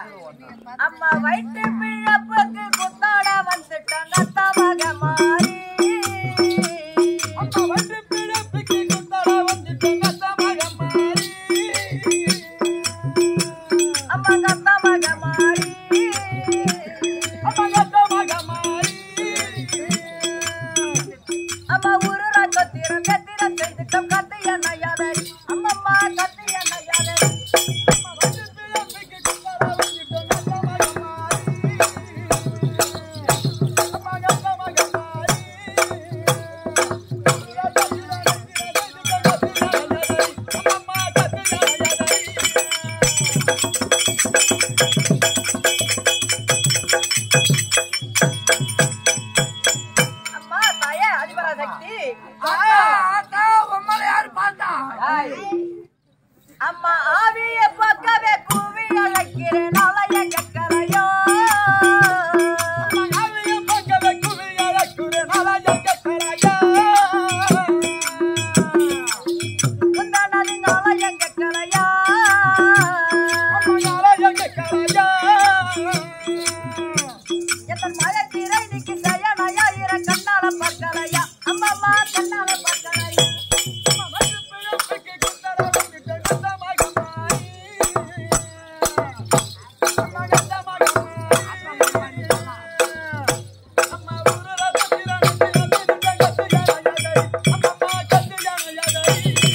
அம்மா வயிற்று பிழப்புக்கு குத்தாட வந்துட்டாங்க அத்தா மக மாறி அம்மா வந்து பிழப்புக்கு குத்தட வந்துட்டோங்க தமகம் மாறி. அம்மா கத்தா மக மாறி அம்மா தமகம் மாறி. அம்மா ஊருர கத்திர கத்திர செஞ்சுட்டோம் கத்திய நையாதரி அம்மம்மா கத்திய நையாதரி அம்மா வந்து பிழப்புக்கு குத்தட வந்துட்டோங்க தமகம் மாறி. அம்மா தமகம் மாறி. அம்மா கத்தியாயதரி. அம்மா தாயே அதிபரா சக்தி ஆய். அம்மா ஆவிய பக்கவே கூவி அழைக்கிறேன் அலைய கக்கரையோ அவைய பக்கவே குவியழக்குறு நலையங்கக்கரையா. முந்தானதின் அலைய கக்கரையா அம்மா நலையங்கக்கரையா. எத்தன் மயத்திரை நிக்கு சயனையா இர கண்ணால பக்கரையா அம்மம்மா கண்ணால பக்கரையா அம்மா வந்து பிழப்புக்கு குத்தட வந்துட்டோங்க தமகம் மாறி. அம்மா தமகம் மாறி. அம்மா ஊருல பத்திரன் திரண்டு கத்தியாயதரி. அம்மா கத்தியாயதரி.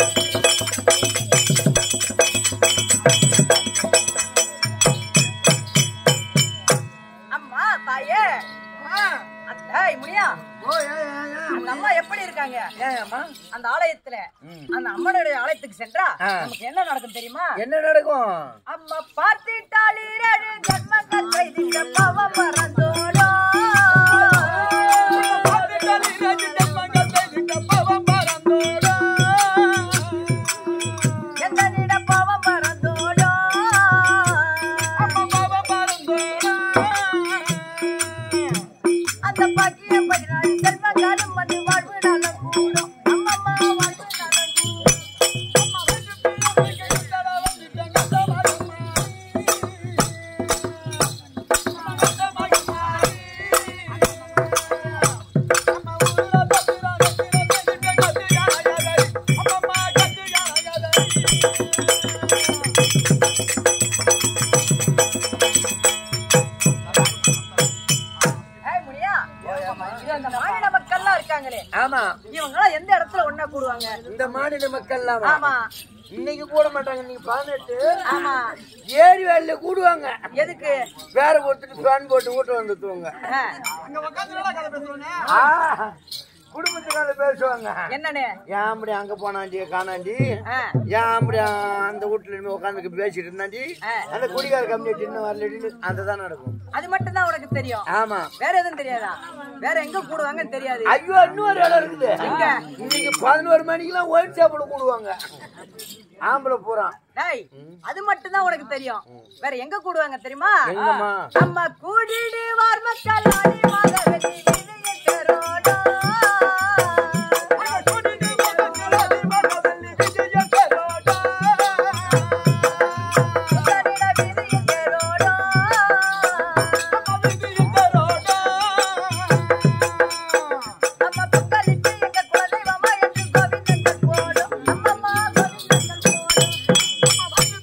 அம்மா தாயே ஆ. அத்தை முடியா ஓ, ஏ, ஏ, ஏ. அந்த அம்மா எப்படி இருக்காங்க ஏன் அம்மா அந்த ஆலயத்துல அந்த அம்மனுடைய ஆலயத்துக்கு சென்றா ஆ. நமக்கு என்ன நடக்கும் தெரியுமா என்ன நடக்கும் அம்மா பார்த்திட்டாள் இரண்டு ஜன்மங்கள் செய்திட்ட பவம் மறந்தோடோ எந்தனிட பவம் மறந்தோடோ அந்த பாக்கிய பதினாறு செல்வங்களும் வந்து வாழ்வு நலம் கூடும் அம்மம்மா வாழ்வு நலம் கூடும் ஏய் முனியா இது அந்த மாநில மக்கள்லாம் இருக்காங்களே ஆமா இவங்கெல்லாம் எந்த இடத்துல ஒண்ணா கூடுவாங்க இந்த மாநில மக்கள் ஆமா இன்னைக்கு கூட மாட்டாங்க இன்னைக்கு பதினெட்டு ஆமா ஏரி வேலையில கூடுவாங்க எதுக்கு வேற கொடுத்துட்டு ஃபேன் போட்டு வீட்டு வந்துட்டுவாங்க ஆ, குடும்பத்துக்காக பேசுவாங்க என்னன்னு ஏன் அப்படி அங்க போனாண்டி காணாண்டி ஆ, ஏன் அப்படி அந்த வீட்டுல இனிமே உட்காந்து பேசிட்டு இருந்தாண்டி ஆ. அந்த குடிகார கம்யூனிட்டி இன்னும் வரலடின்னு அதுதான் நடக்கும் அது மட்டும் தான் உனக்கு தெரியும் ஆமா வேற எதுவும் தெரியாதா வேற எங்க கூடுவாங்கன்னு தெரியாது ஐயோ இன்னொரு இடம் இருக்குது எங்க? இன்னைக்கு பதினோரு மணிக்கெல்லாம் ஒயிட் சாப்பிட கூடுவாங்க ஆம்பளை பூரா டேய் அது மட்டும் தான் உனக்கு தெரியும் வேற எங்க கூடுவாங்க தெரியுமா எங்கம்மா? நம்ம கூடிடு வார் மக்கள் ஆடி மாதவதி விதியை பெறோடோ. உதறிட விதியை பெறோடோ. நம்ம புத்தளித்து எங்க குலதெய்வமா என்று கோவிந்தங்கள் போடும் அம்மம்மா கோவிந்தங்கள் போடும்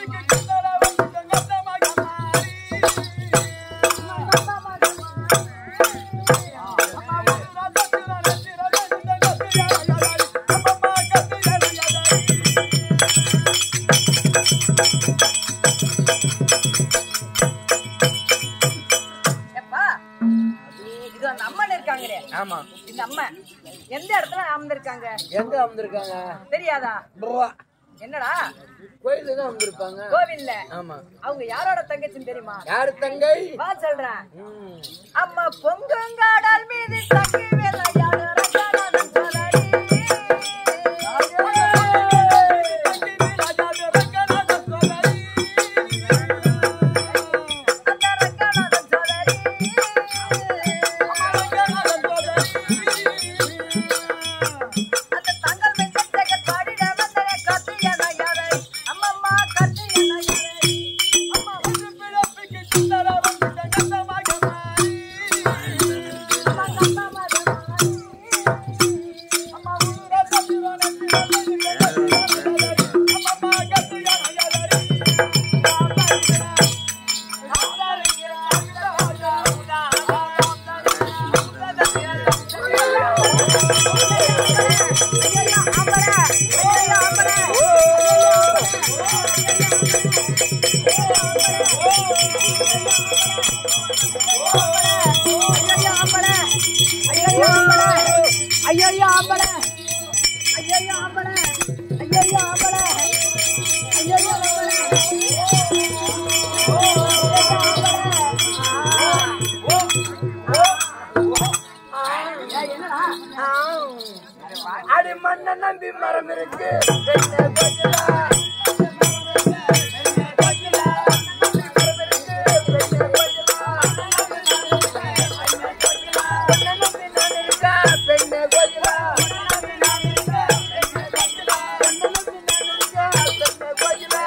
எப்பா இது அந்த அம்மன் இருக்காங்களே ஆமா இந்த அம்மன் எந்த இடத்துல அமர்ந்திருக்காங்க எங்க வந்திருக்காங்க தெரியாதா புவா. என்னடா கோயில்ல தான் வந்திருப்பாங்க கோவில்ல ஆமா அவங்க யாரோட தங்கச்சின்னு தெரியுமா யாரு தங்கை வா சொல்றேன் ம். அம்மா பொங்குங்காடல் மீது தங்கி விளையாடு ரங்கநாதன் சோழடி. அந்த ரங்கநாதன் சோழடி. அந்த தங்கள் வெங்கட் ஜெகத் பாடிட வந்தனே கத்தியன யாரை. அம்மம்மா கத்தியன யாரை. அம்மா வந்து ஐயோ ஆம்பளை ஐயோ ஆம்பளை ஐயோ ஆம்பளை ஐயோ ஆம்பளை ஐயோ ஆம்பளை ஐயோ ஆம்பளை என்னடா அடி மண்ண நம்பி மரம் இருக்கு பெண்ணே கொஞ்சலா. உன்னை நம்பி நான் இருக்கேன், பெண்ணே கொஞ்சலா. உன்னை நம்பி நான் இருக்கேன், பெண்ணே கொஞ்சலா.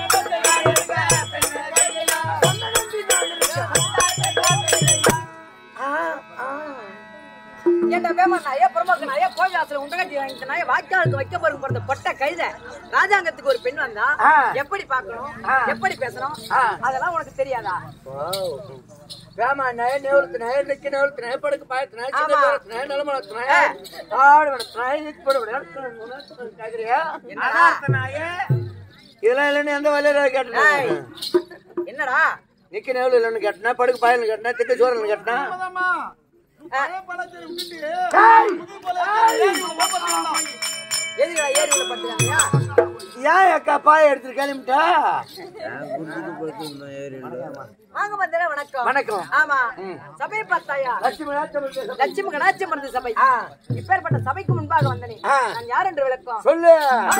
உன்னை நம்பி நான் இருக்கேன். ஆ, ஆ. ஏன்டா வேமா நாயே பிரமோக்கு நாயே கோயில் ஆசிரியர் உண்டகட்டி வாங்கிக்க நாயே வாய்க்காலுக்கு வைக்க போறது போறது பொட்ட கைத ராஜாங்கத்துக்கு ஒரு பெண் வந்தா ஆ. எப்படி பார்க்கணும் ஆ. எப்படி பேசணும் ஆ. அதெல்லாம் உனக்கு தெரியாதா ராமாயண நேவலத்தினாய நிக்க நேவலத்தினாய படுக்க பாயத்தினாய சின்ன ஆமா. நேவலத்தினாய நிலமலத்தினாய ஆடு வளத்தினாய நிக்க படுக்க கேக்குறியா என்னடா? இதெல்லாம் இல்லைன்னு எந்த வலையில ஏய், கேட்டேன் என்னடா நிக்க நேவல இல்லைன்னு கேட்டேன் படுக்க பாயல் கேட்டேன் திக்க சோரல் கேட்டேன் எதுக்குடா ஏரி உள்ள படுத்துக்காங்கயா ஏன் அக்கா பாய எடுத்துட்டு கிளம்பிட்டா வாங்க வந்தேன் வணக்கம் வணக்கம். ஆமா சபையை பார்த்தாயா லட்சுமி லட்சுமி லட்சுமி கணாட்சி மருந்து சபை ஆ. இப்பேற்பட்ட சபைக்கு முன்பாக வந்தனே ஆ. நான் யார் என்று விளக்கம் சொல்லு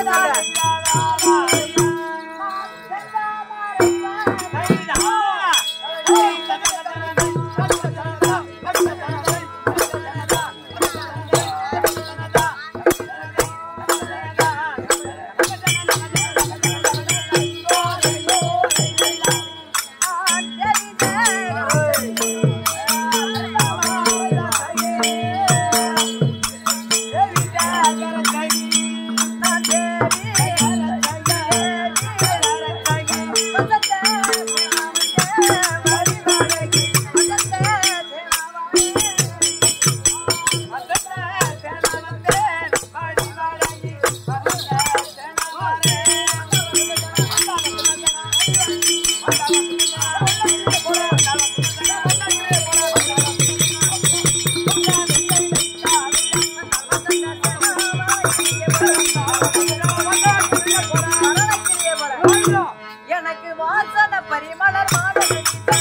எனக்கு வாசன பரிமளர் மாலை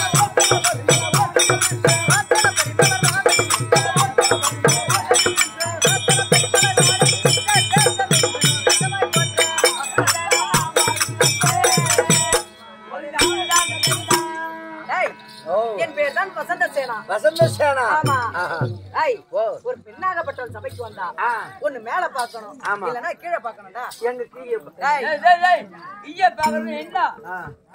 ஏய், ஓ என் பேர் தான் வசந்த சேனா வசந்த சேனா ஆமா ஆஹா. ஏய், ஓ. ஒரு பெண்ணாகப்பட்டவள் சபைக்கு வந்தா ஆ. ஒண்ணு மேல பாக்கணும் ஆமா. இல்லனா கீழே பாக்கணும்டா எங்க கீழே ஏய், ஆ.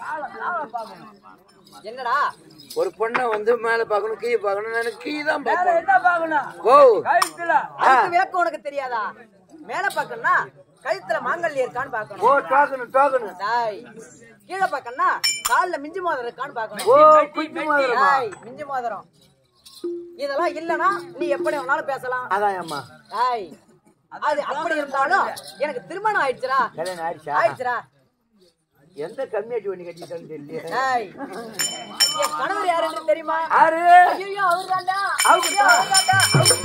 என்னடா ஒரு பொண்ணை வந்து மேல பாக்கணும் கீழே பாக்கணும் எனக்கு கீழே தான் பாக்கணும் ஓ ஆ. அதுக்கு விளக்கம் உனக்கு தெரியாதா மேல பாக்கணும்னா கழுத்துல மாங்கல்யம் இருக்கான்னு ஓ பாக்கணும் டோக்கனு டோக்கனு டேய், கீழே பாக்கணும்னா கால்ல மிஞ்சி மோதிரம் இருக்கான்னு பாக்கணும் ஓ குச்சி மாதிரிமா டேய், மிஞ்சி மோதிரம் இதெல்லாம் இல்லனா நீ எப்படி வேணாலும் பேசலாம் அதான் அம்மா டேய், அது அப்படி இருந்தாலும் எனக்கு திருமணம் ஆயிடுச்சுடா கல்யாணம் ஆயிடுச்சா ஆயிடுச்சுடா எந்த கம்மியாட்டி வண்டி கட்டிட்டான்னு தெரியல டேய், என் கணவர் யாருன்னு தெரியுமா ஆறு ஐயோ அவர்தான்டா அவுக்குதா? ஐயோ, அவர்தான்டா.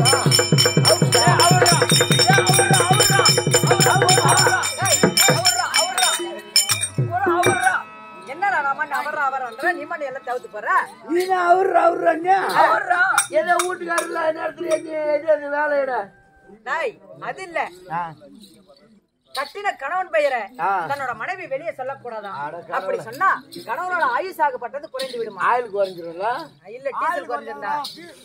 டேய், அவர்ரா, அவர்ரா. என்னடா நான் மட்டும் அவர்ரா அவர்ன்ற நீ மட்டும் எல்லாம் தவிர்த்து போற நீ அவரு அவரு அண்ணா ஏதோ வீட்டுக்காரர்ல நேரத்துல எது வேலையிட டேய் அது இல்ல கட்டின கணவன் பெயரை ஆ. தன்னோட மனைவி வெளியே சொல்லக்கூடாதான் அட கடவுளே. அப்படி சொன்னா கணவனோட ஆயுசாகப்பட்டது குறைந்து விடுமா ஆயில் குறைஞ்சிரும்ல இல்ல டீசல் குறைஞ்சிருந்தா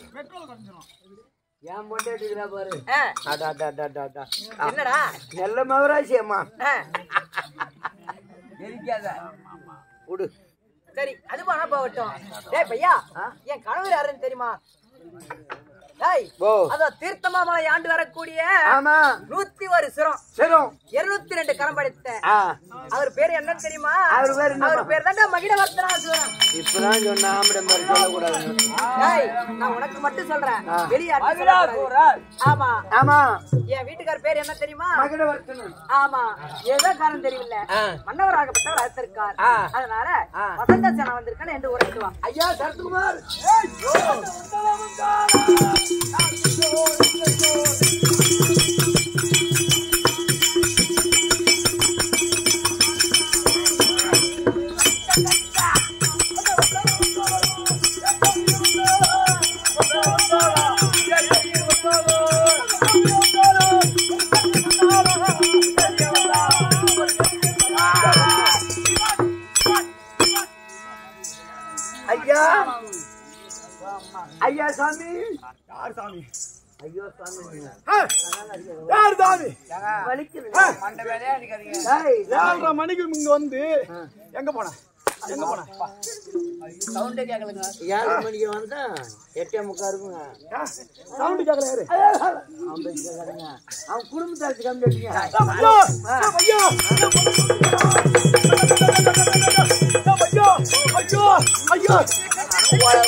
ஏன் பொண்டை எடுக்கிறா பாரு ஆ, அடா, அடா, அடா, அடா, அடா. என்னடா நல்ல மகராசி அம்மா ஆ, விடு சரி அது போனா போகட்டும் டேய் பையா ஆ? என் கணவர் யாருன்னு தெரியுமா டேய் ஓ அதோ தீர்த்தமாமலை ஆண்டு வரக்கூடிய ஆமா நூத்தி ஒரு சிரம் சரும் இருநூத்தி ரெண்டு கரம் படைத்த ஆ அவர் பேர் என்ன தெரியுமா அவர் பேர் என்னம்மா? அவர் பேர் தான் மகிழவர்த்தனாசுவரன் இப்பதான் சொன்ன ஆம்பளை மாதிரி சொல்லக்கூடாது ஏய், நான் உனக்கு மட்டும் சொல்றேன் வெளியே யார்கிட்டயும் சொல்லக்கூடாது. ஆமா ஆமா என் வீட்டுக்கார பேர் என்ன தெரியுமா மகடவர்த்தனன் ஆமா ஏதோ காரணம் தெரியல ஆ. மன்னவராகப்பட்டவர் அழைத்திருக்கார் ஆ. அதனால ஆ. வசந்த சேனா வந்திருக்கான்னு என்று உரைக்குவா ஐயா சரத்குமார் ஐயா ஐயா சாமி யார் சாமி ஐயோ சாமி யார் சாமி வலிக்குது ஏய், ஏழரை மணிக்கு இங்க வந்து எங்க போன எங்க போன ஏழு மணிக்கு வந்தா எட்டே முக்கா இருக்குங்க சவுண்ட் கேட்கல யாரு அவன் போய் கேட்கறாங்க. அவன் குடும்பத்தாச்சு கம்மியா ஐயோ ஐயோ ஐயோ ஐயோ ஐயோ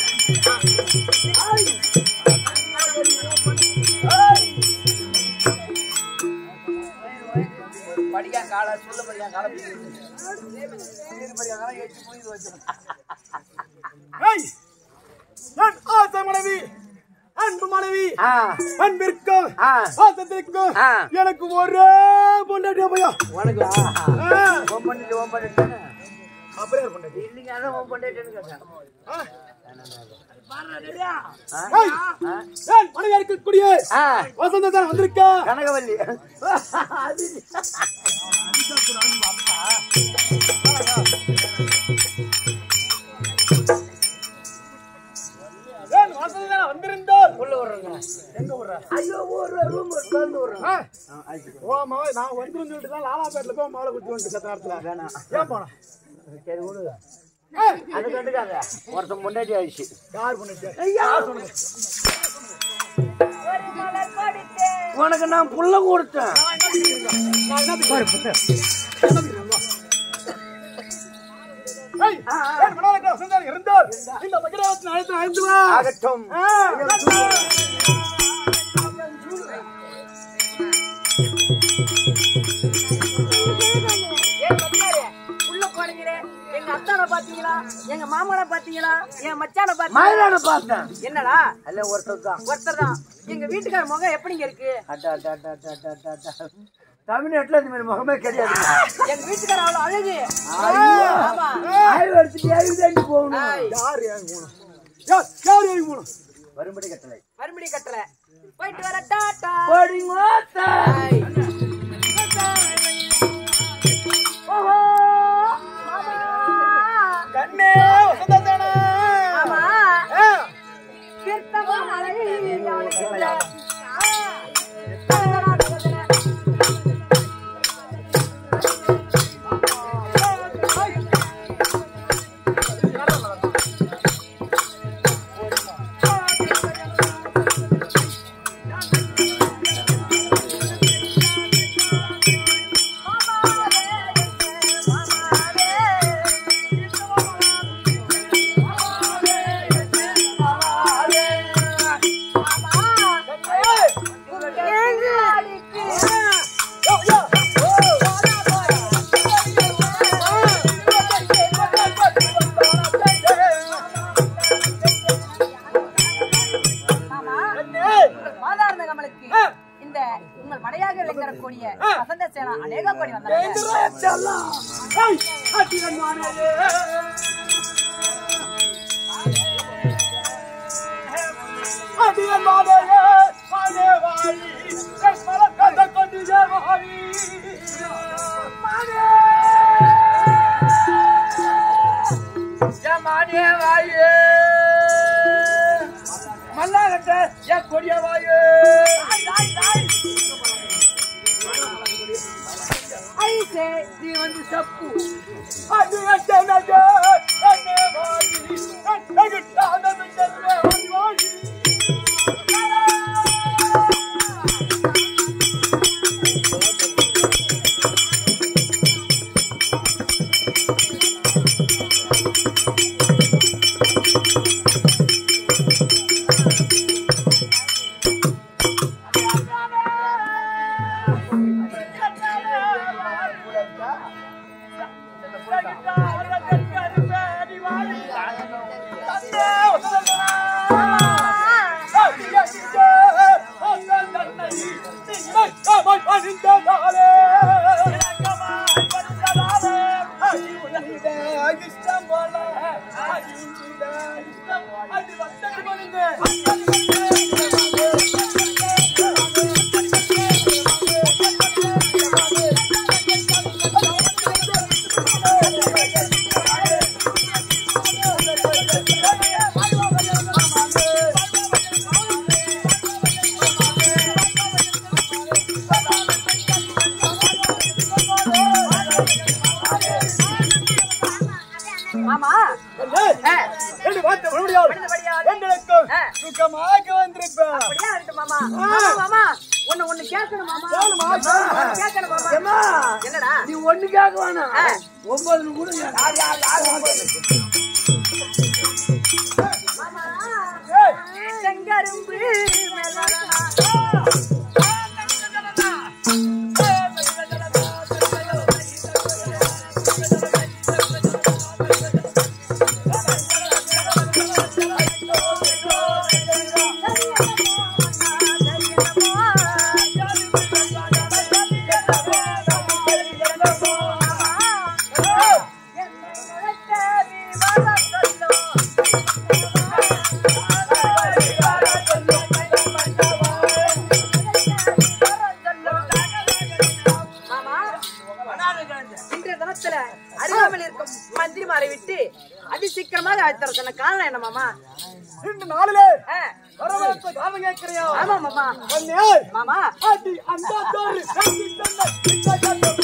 ஏய், நான் ஆசை மனைவி அன்பு மனைவி ஆ அன்பிற்கும் ஆ. பாசத்திற்கும் ஆ. எனக்கு ஒரே பொண்டாட்டியா பையா உனக்கு ஆஹா. உன் பண்ணிட்டு உன் பண்ணிட்டு அப்படியே ஒரு பொண்டாட்டி இல்லைங்க அதான் உன் பண்ணிட்டுன்னு கேட்டேன் ஆ. ஆ? ஏய், ஏய், மனைவியா இருக்கக்கூடிய ஆ வசந்த தான் வந்திருக்கா கனகவல்லி அது ஏன் வசந்த தான் வந்திருந்தால் உள்ள விடுறேங்க எங்க விடுற ஐயோ ஒரு ரூம் வந்து விடுறேன் ஆ. ஓ மாவ நான் வந்துரும் சொல்லிட்டு தான் லாலாபேட்ல போய் மாலை குத்தி வந்து சத்த நேரத்துல வேணாம் ஏன் போன சரி விடு ஏய், அது கண்டுக்காத ஒருத்தன் முன்னாடி ஆயிடுச்சு யார் பண்ணிட்டு உனக்கு நான் புள்ள கொடுத்தேன் ஏய், ஏன் மனோரங்க வசந்தா இருந்தால் இந்த மகிழாவத்தின் அழைத்து அழைந்து வா ஆகட்டும் ஆ, ஏன் மச்சாரே, உள்ள போனீங்களே எங்க அத்தானை பாத்தீங்களா எங்க மாமனை பாத்தீங்களா என் மச்சானை பாத்தீங்களா மயிலான பார்த்தேன் என்னடா அல்ல ஒருத்தர் தான் ஒருத்தர் தான் எங்க வீட்டுக்கார முகம் எப்படிங்க இருக்கு அட்டா அட்டா அட்டா அட்டா அட்டா அட்டா அட்டா. தமிழ்நாட்டுல இந்த மாதிரி முகமே கிடையாது எங்க வீட்டுக்கார அவ்வளவு அழகு ஆமா ஆய்வு எடுத்துட்டு ஏழு தாண்டி போகணும் ஆய், யார் ஏன் போகணும் யார் யார் ஏன் போகணும் வரும்படி கட்டளை மறுபடியும் கட்டுற போயிட்டு வர டாட்டா போடி மாத்தா ஆய். ஓஹோ கண்ணே வசந்தானே ஆமா ஆ, கீர்த்தமா அழகு அவனுக்கு இல்ல. மாதார்ந்த கமலுக்கு இந்த உங்கள் மனையாக விளங்கக்கூடிய வசந்த சேனா அநேக கோடி வந்தாங்க ஏய், அட்டியன் மானே. அடியன் மானே, மானே வாழி, என் மலக்கந்த கொண்டிலே வாழி. மானே. என் மானே வாயே. மல்லாகட்ட என் கொடிய வாயே. ஐசே நீ வந்து சப்பு அடியன் ஜனஜே, என்னே வாழி, என் நெகிட்டான மின்னலே வாழி வாழி. மாமா ஆ, என்று வார்த்தை மறுபடியால் மறுபடியால். எங்களுக்கும் ஆ. சுகமாக வந்திருப்பேன் அப்படியே இருக்கட்டும் மாமா மாமா, மாமா ஒண்ணு ஒண்ணு கேட்கணும் மாமா ஒண்ணு கேட்கணும் மாமா ஏம்மா, என்னடா நீ ஒண்ணு கேட்க வேணாம் ஆ. ஒன்பது கூட யார் யார் யார் ஒன்பது செங்கரும்பு மெல்லடா. மாமா, இன்றைய தினத்துல அருகாமையில் இருக்கும் மந்திரிமாரை விட்டு அதி சீக்கிரமாக அழைத்தர சொன்ன காரணம் என்ன மாமா இந்த நாளிலே ஆ, வரவேற்பு தாம கேட்கிறியா ஆமா மாமா கண்ணே மாமா அடி அந்த தோறு கட்டி தந்த இந்த கட்டம்